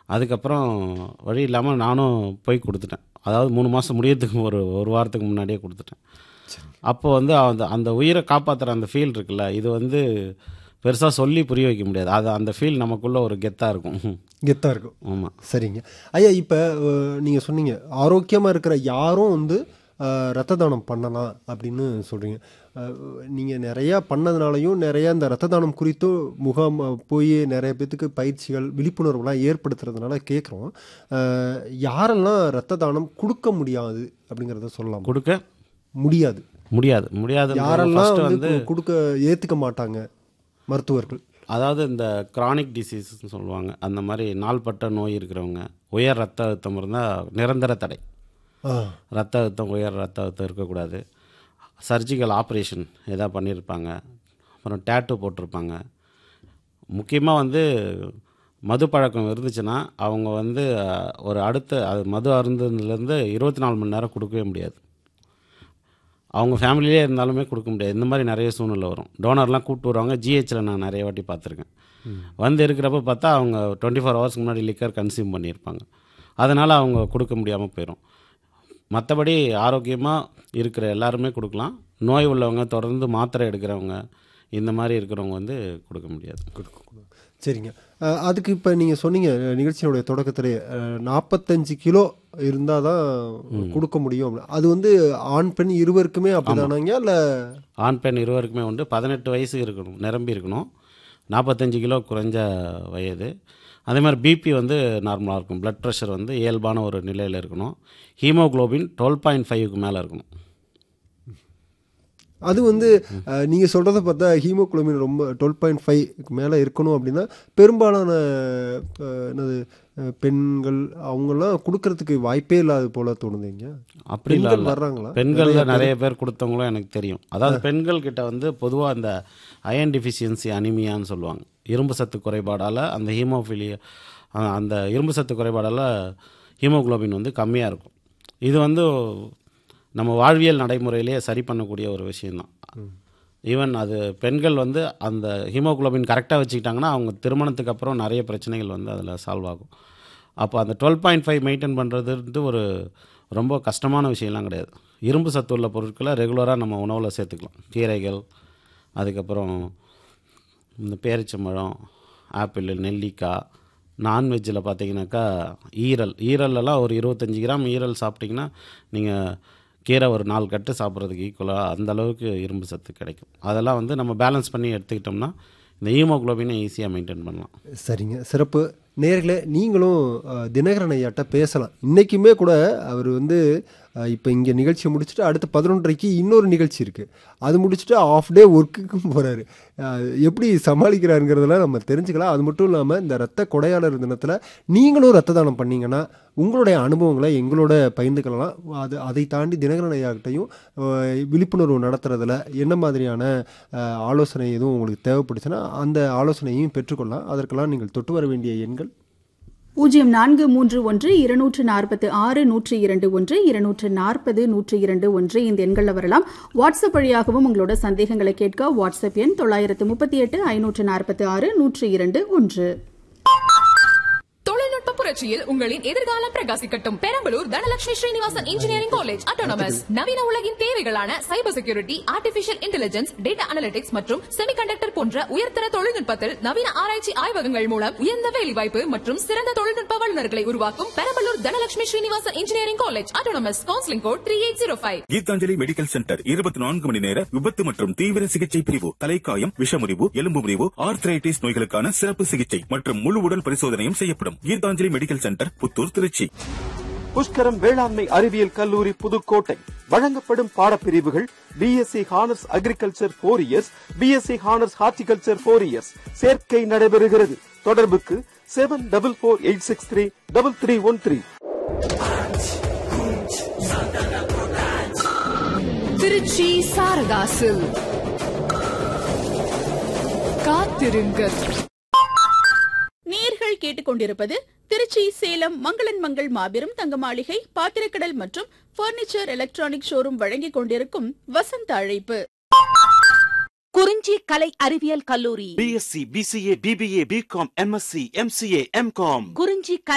அதுக்கப்புறம் வழி இல்லாமல் நானும் போய் கொடுத்துட்டேன் அதாவது மூணு மாதம் முடியறதுக்கு ஒரு ஒரு வாரத்துக்கு முன்னாடியே கொடுத்துட்டேன் அப்போ வந்து அந்த அந்த உயிரை காப்பாற்றுற அந்த ஃபீல் இருக்குல்ல இது வந்து பெருசாக சொல்லி புரிய வைக்க முடியாது அது அந்த ஃபீல் நமக்குள்ளே ஒரு கெத்தாக இருக்கும் கெத்தாக இருக்கும் ஆமாம் சரிங்க ஐயா இப்போ நீங்கள் சொன்னீங்க ஆரோக்கியமாக இருக்கிற யாரும் வந்து அஹ், ரத்த தானம் பண்ணலாம் அப்படின்னு சொல்கிறீங்க நீங்கள் நிறையா பண்ணதுனாலையும் நிறையா இந்த ரத்த தானம் குறித்தும் முகாம் அஹ், போய் நிறைய பேத்துக்கு பயிற்சிகள் விழிப்புணர்வுலாம் ஏற்படுத்துறதுனால கேட்குறோம் யாரெல்லாம் ரத்த தானம் கொடுக்க முடியாது அப்படிங்கிறத சொல்லலாம் கொடுக்க முடியாது முடியாது முடியாது யாரெல்லாம் ஃபஸ்ட்டு வந்து வந்து கு- கொடுக்க ஏற்றுக்க மாட்டாங்க மருத்துவர்கள் அதாவது இந்த கிரானிக் டிசீஸ்னு சொல்லுவாங்க அந்த மாதிரி நாள்பட்ட நோய் இருக்கிறவங்க உயர் ரத்த அழுத்தம் இருந்தால் நிரந்தர தடை ஆ ரத்த அழுத்தம் உயர் ரத்த அழுத்தம் இருக்கக்கூடாது சர்ஜிக்கல் ஆப்ரேஷன் எதாவது பண்ணியிருப்பாங்க அப்புறம் டேட்டு போட்டிருப்பாங்க முக்கியமாக வந்து மது பழக்கம் இருந்துச்சுன்னா அவங்க வந்து அஹ், ஒரு அடுத்த அது மது அருந்ததுலேருந்து இருபத்தி நாலு மணி நேரம் கொடுக்கவே முடியாது அவங்க ஃபேமிலியிலே இருந்தாலுமே கொடுக்க முடியாது இந்த மாதிரி நிறைய சூழ்நிலை வரும் டோனர்லாம் கூப்பிட்டு வருவாங்க ஜிஹெச்சில் நான் நிறைய வாட்டி பார்த்துருக்கேன் வந்து இருக்கிறப்ப பார்த்தா அவங்க டுவெண்ட்டி ஃபோர் ஹவர்ஸ்க்கு முன்னாடி லிக்கர் கன்சியூம் பண்ணியிருப்பாங்க அதனால் அவங்க கொடுக்க முடியாமல் போயிடும் மற்றபடி ஆரோக்கியமாக இருக்கிற எல்லாருமே கொடுக்கலாம் நோய் உள்ளவங்க தொடர்ந்து மாத்திரை எடுக்கிறவங்க இந்த மாதிரி இருக்கிறவங்க வந்து கொடுக்க முடியாது சரிங்க அஹ், அதுக்கு இப்போ நீங்கள் சொன்னீங்க அஹ், நிகழ்ச்சியினுடைய தொடக்கத்திலே நாற்பத்தஞ்சு கிலோ இருந்தால் தான் கொடுக்க முடியும் அப்படின்னு. அது வந்து ஆண் பெண் இருவருக்குமே அப்படிதானாங்க இல்லை ஆண் பெண் இருவருக்குமே உண்டு பதினெட்டு வயசு இருக்கணும் நிரம்பி இருக்கணும் நாற்பத்தஞ்சு கிலோ குறைஞ்ச வயது அதே மாதிரி பிபி வந்து நார்மலாக இருக்கும் blood ப்ரெஷர் வந்து இயல்பான ஒரு நிலையில் இருக்கணும் ஹீமோகுளோபின் டுவெல் பாயிண்ட் ஃபைவ்க்கு மேலே இருக்கணும் அது வந்து அஹ், நீங்க சொல்றத பார்த்தா ஹீமோகுளோபின் ரொம்ப டுவெல் பாயிண்ட் ஃபைவ்க்கு மேலே இருக்கணும் அப்படின்னா பெரும்பாலான அஹ், என்னது அஹ், பெண்கள் அவங்கெல்லாம் கொடுக்கறதுக்கு வாய்ப்பே இல்லாத போல தோணுதுங்க அப்படி பெண்கள் இல்லை வர்றாங்களா பெண்களில் நிறைய பேர் கொடுத்தவங்களும் எனக்கு தெரியும் அதாவது பெண்கள் கிட்ட வந்து பொதுவாக அந்த அயன் டிஃபிஷியன்சி அனிமியான்னு சொல்லுவாங்க இரும்பு சத்து குறைபாடால் அந்த ஹீமோஃபிலியா அந்த இரும்பு சத்து குறைபாடால் ஹீமோகுளோபின் வந்து கம்மியாக இருக்கும் இது வந்து நம்ம வாழ்வியல் நடைமுறையிலேயே சரி பண்ணக்கூடிய ஒரு விஷயந்தான் ஈவன் அது பெண்கள் வந்து அந்த ஹீமோகுளோபின் கரெக்டாக வச்சுக்கிட்டாங்கன்னா அவங்க திருமணத்துக்கு அப்புறம் நிறைய பிரச்சனைகள் வந்து அதில் சால்வ் ஆகும் அப்போ அந்த டுவெல் பாயிண்ட் ஃபைவ் மெயின்டைன் பண்ணுறதுன்ட்டு ஒரு ரொம்ப கஷ்டமான விஷயம்லாம் கிடையாது இரும்பு சத்து உள்ள பொருட்களை ரெகுலராக நம்ம உணவில் சேர்த்துக்கலாம் கீரைகள் அதுக்கப்புறம் இந்த பேரிச்சம்பழம் ஆப்பிள் நெல்லிக்காய் நான்வெஜ்ஜில் பார்த்தீங்கன்னாக்கா ஈரல் ஈரல்லாம் ஒரு இருபத்தஞ்சி கிராம் ஈரல் சாப்பிட்டிங்கன்னா நீங்கள் கீரை ஒரு நாலு கட்டு சாப்பிட்றதுக்கு ஈக்குவலாக அந்த அளவுக்கு இரும்பு சத்து கிடைக்கும் அதெல்லாம் வந்து நம்ம பேலன்ஸ் பண்ணி எடுத்துக்கிட்டோம்னா இந்த ஹீமோகுளோபினை ஈஸியாக மெயின்டைன் பண்ணலாம் சரிங்க சிறப்பு நேர்களே நீங்களும் அஹ், தினகரன் ஐயாட்ட பேசலாம் இன்றைக்குமே கூட அவர் வந்து இப்போ இங்கே நிகழ்ச்சியை முடிச்சுட்டு அடுத்து பதினொன்றரைக்கு இன்னொரு நிகழ்ச்சி இருக்குது அது முடிச்சுட்டு ஆஃப் டே ஒர்க்குக்கும் போகிறாரு எப்படி சமாளிக்கிறாருங்கிறதெல்லாம் நம்ம தெரிஞ்சுக்கலாம் அது மட்டும் இல்லாமல் இந்த ரத்த கொடையாளர் தினத்தில் நீங்களும் ரத்த தானம் பண்ணீங்கன்னா உங்களுடைய அனுபவங்களை எங்களோட பகிர்ந்துக்கலாம் அது அதை தாண்டி தினகரன் ஐயாக்கிட்டையும் அஹ், விழிப்புணர்வு நடத்துறதுல என்ன மாதிரியான அஹ், ஆலோசனை எதுவும் உங்களுக்கு தேவைப்படுச்சுன்னா அந்த ஆலோசனையையும் பெற்றுக்கொள்ளலாம் அதற்கெல்லாம் நீங்கள் தொட்டு வர வேண்டிய எண்கள் பூஜ்ஜியம் நான்கு மூன்று ஒன்று இருநூற்று நாற்பத்து ஆறு நூற்றி இரண்டு ஒன்று இருநூற்று நாற்பது நூற்றி இரண்டு ஒன்று இந்த எண்களில் வரலாம் வாட்ஸ்அப் வழியாகவும் உங்களோட சந்தேகங்களை கேட்க வாட்ஸ்அப் எண் தொள்ளாயிரத்து முப்பத்தி எட்டு ஐநூற்று நாற்பத்தி ஆறு நூற்றி இரண்டு ஒன்று தொழில்நுட்ப புரட்சியில் உங்களின் எதிர்காலம் பிரகாசிக்கட்டும் Perambalur Dhanalakshmi Srinivasan engineering college autonomous நவீன உலகின் தேவைகளான cyber security artificial intelligence data analytics மற்றும் செமிகண்டக்டர் போன்ற உயர்தர தொழில்நுட்பத்தில் நவீன ஆராய்ச்சி ஆய்வகங்கள் மூலம் உயர்ந்த வேலைவாய்ப்பு மற்றும் சிறந்த தொழில்நுட்ப வல்லுநர்களை உருவாக்கும் Perambalur Dhanalakshmi Srinivasan engineering college autonomous counselling code three eight zero five Gitanjali medical centre இருபத்தி நான்கு மணி நேர விபத்து மற்றும் தீவிர சிகிச்சை பிரிவு தலைக்காயம் விஷமுறிவு எலும்பு முறிவு ஆர்த்ரைட்டிஸ் நோய்களுக்கான சிறப்பு சிகிச்சை மற்றும் முழு உடல் பரிசோதனையும் செய்யப்படும் கீதாஞ்சலி மெடிக்கல் சென்டர் புத்தூர் திருச்சி புஷ்கரம் வேளாண்மை அறிவியல் கல்லூரி புதுக்கோட்டை வழங்கப்படும் பாடப்பிரிவுகள் BSc honours agriculture four years BSc honours horticulture four years சேர்க்கை நடைபெறுகிறது தொடர்புக்கு seven double four eight six three double three one three Trichy சாரதாசு காத்திருங்கள் நேர்கள் கேட்டுக்கொண்டிருப்பது திருச்சி சேலம் மங்களன் மங்கள் மாபெரும் தங்க மாளிகை பாத்திரக்கடல் மற்றும் பர்னிச்சர் எலக்ட்ரானிக் ஷோரூம் வழங்கிக் கொண்டிருக்கும் வசந்த அழைப்பு குறிஞ்சி கலை அறிவியல் கல்லூரி BSc BCA BBA BCom MSc MCA MCom குறிஞ்சி